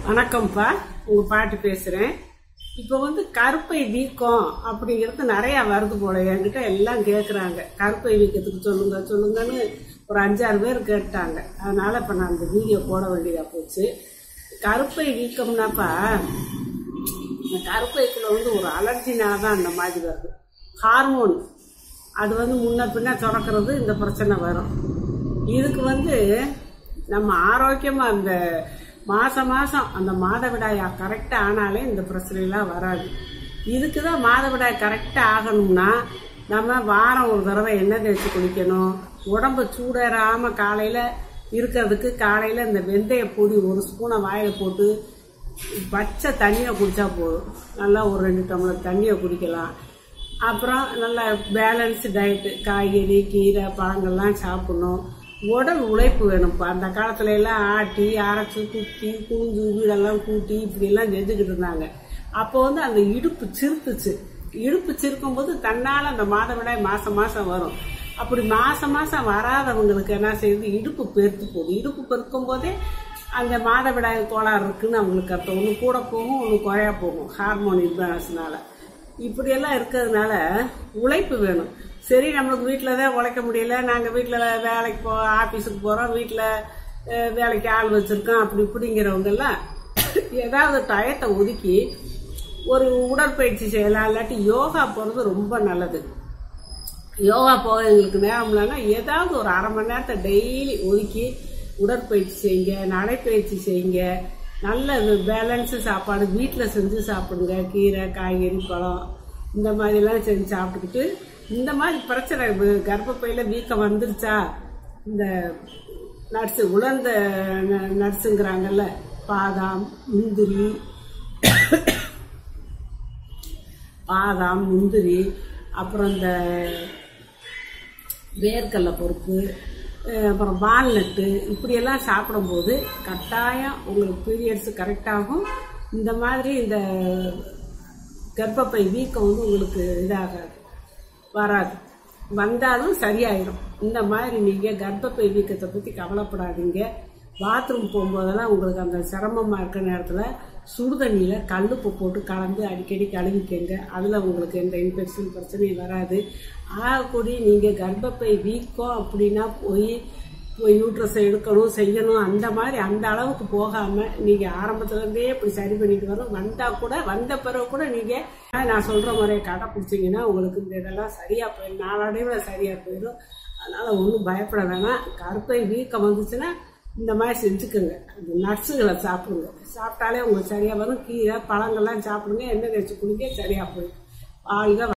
வணக்கம்ப்பா உங்க பாட்டு பேசுறேன் இப்போ வந்து கருப்பை வீக்கம் அப்படிங்கிறது நிறைய வருது போல என்கிட்ட எல்லாம் கேட்குறாங்க கருப்பை வீக்கத்துக்கு சொல்லுங்க சொல்லுங்கன்னு ஒரு அஞ்சாறு பேர் கேட்டாங்க அதனால இப்போ நான் இந்த வீடியோ போட வேண்டியதாக போச்சு கருப்பை வீக்கம்னாப்பா இந்த கருப்பைக்குள்ள வந்து ஒரு அலர்ஜினால தான் அந்த மாதிரி வருது ஹார்மோன் அது வந்து முன்ன பின்ன சுரக்கிறது இந்த பிரச்சனை வரும் இதுக்கு வந்து நம்ம ஆரோக்கியமா அந்த மாசம் மாசம் அந்த மாதவிடாய் கரெக்டா ஆனாலே இந்த பிரச்சனைலாம் வராது இதுக்கு தான் மாதவிடாய் கரெக்டா ஆகணும்னா நம்ம வாரம் ஒரு தடவை எண்ணெய் தேய்ச்சி குளிக்கணும் உடம்பு சூடேறாம காலையில இருக்கிறதுக்கு காலையில இந்த வெந்தய பொடி ஒரு ஸ்பூனை வாயில போட்டு பச்சை தண்ணியை குடிச்சா போதும் நல்லா ஒரு ரெண்டு டம்ளர் தண்ணியை குடிக்கலாம் அப்புறம் நல்ல பேலன்ஸ் டயட்டு காய்கறி கீரை பழங்கள்லாம் சாப்பிடணும் உடல் உழைப்பு வேணும் இப்போ அந்த காலத்துல எல்லாம் ஆட்டி அரைச்சி குத்தி குஞ்சு வீடெல்லாம் கூட்டி இப்படியெல்லாம் செஞ்சுக்கிட்டு இருந்தாங்க அப்போ வந்து அந்த இடுப்பு சிறுத்துச்சு இடுப்பு சிறுக்கும் போது தன்னால் அந்த மாதவிடாய் மாசம் மாசம் வரும் அப்படி மாசம் மாசம் வராதவங்களுக்கு என்ன செய்யுது இடுப்பு பெருத்து போகுது இடுப்பு பெருக்கும் போதே அந்த மாதவிடாய் கோளாறு இருக்குன்னு அவங்களுக்கு அர்த்தம் ஒன்று கூட போகும் ஒன்று குறையா போகும் ஹார்மோன் இம்பேலன்ஸ்னால இப்படியெல்லாம் இருக்கிறதுனால உழைப்பு வேணும் சரி நம்மளுக்கு வீட்டில் தான் உழைக்க முடியல நாங்கள் வீட்டில் வேலைக்கு போ ஆஃபீஸுக்கு போகிறோம் வீட்டில் வேலைக்கு ஆள் வச்சுருக்கோம் அப்படி இப்படிங்கிறவங்க எல்லாம் ஏதாவது டயத்தை ஒதுக்கி ஒரு உடற்பயிற்சி செய்யலாம் இல்லாட்டி யோகா போகிறது ரொம்ப நல்லது யோகா போக எங்களுக்கு நேரம் இல்லைன்னா ஏதாவது ஒரு அரை மணி நேரத்தை டெய்லி ஒதுக்கி உடற்பயிற்சி செய்யுங்க நடைப்பயிற்சி செய்யுங்க நல்ல பேலன்ஸு சாப்பாடு வீட்டில் செஞ்சு சாப்பிடுங்க கீரை காய்கறி பழம் இந்த மாதிரிலாம் செஞ்சு சாப்பிட்டுக்கிட்டு இந்த மாதிரி பிரச்சனை வு- கர்ப்பப்பையில வீக்கம் வந்துருச்சா இந்த நட்ஸு உலர்ந்த ந- நட்ஸுங்கிறாங்கல்ல பாதாம் முந்திரி பாதாம் முந்திரி அப்புறம் இந்த வேர்க்கடலை பருப்பு அஹ் அப்புறம் வால்நட்டு இப்படியெல்லாம் சாப்பிடும்போது கட்டாயம் உங்களுக்கு பீரியட்ஸ் கரெக்டாகும் இந்த மாதிரி இந்த கர்ப்பப்பை வீக்கம் வந்து உங்களுக்கு இதாகாது வராது வந்தாலும் சரியாயிடும் இந்த மாதிரி நீங்கள் கர்ப்பப்பை வீக்கத்தை பற்றி கவலைப்படாதீங்க பாத்ரூம் போகும்போதெல்லாம் உங்களுக்கு அந்த சிரமமாக இருக்கிற நேரத்தில் சுடுதண்ணியில் கல்லுப்பு போட்டு கலந்து அடிக்கடி கழுவிக்கங்க அதில் உங்களுக்கு எந்த இன்ஃபெக்ஷன் பிரச்சனையும் வராது ஆகக்கூடிய நீங்கள் கர்ப்பப்பை வீக்கம் அப்படின்னா போய் போய் யூட்ரஸை எடுக்கணும் செய்யணும் அந்த மாதிரி அந்த அளவுக்கு போகாமல் நீங்கள் ஆரம்பத்துலேருந்தே இப்படி சரி பண்ணிட்டு வரும் வந்தால் கூட வந்த பிறகு கூட நீங்கள் நான் சொல்கிற முறையை கடைப்பிடிச்சிங்கன்னா உங்களுக்கு இந்த இதெல்லாம் சரியாக போயிடும் நாளடைவில் சரியாக போயிடும் அதனால் ஒன்றும் பயப்பட வேணாம் கருப்பை வீக்கம் வந்துச்சுன்னா இந்த மாதிரி செஞ்சுக்கோங்க அந்த நட்ஸுகளை சாப்பிடுங்க சாப்பிட்டாலே உங்களுக்கு சரியாக வரும் கீரை பழங்கள்லாம் சாப்பிடுங்க எண்ணெய் தேய்ச்சி குடிக்க சரியாக போயிடும் வாழ்க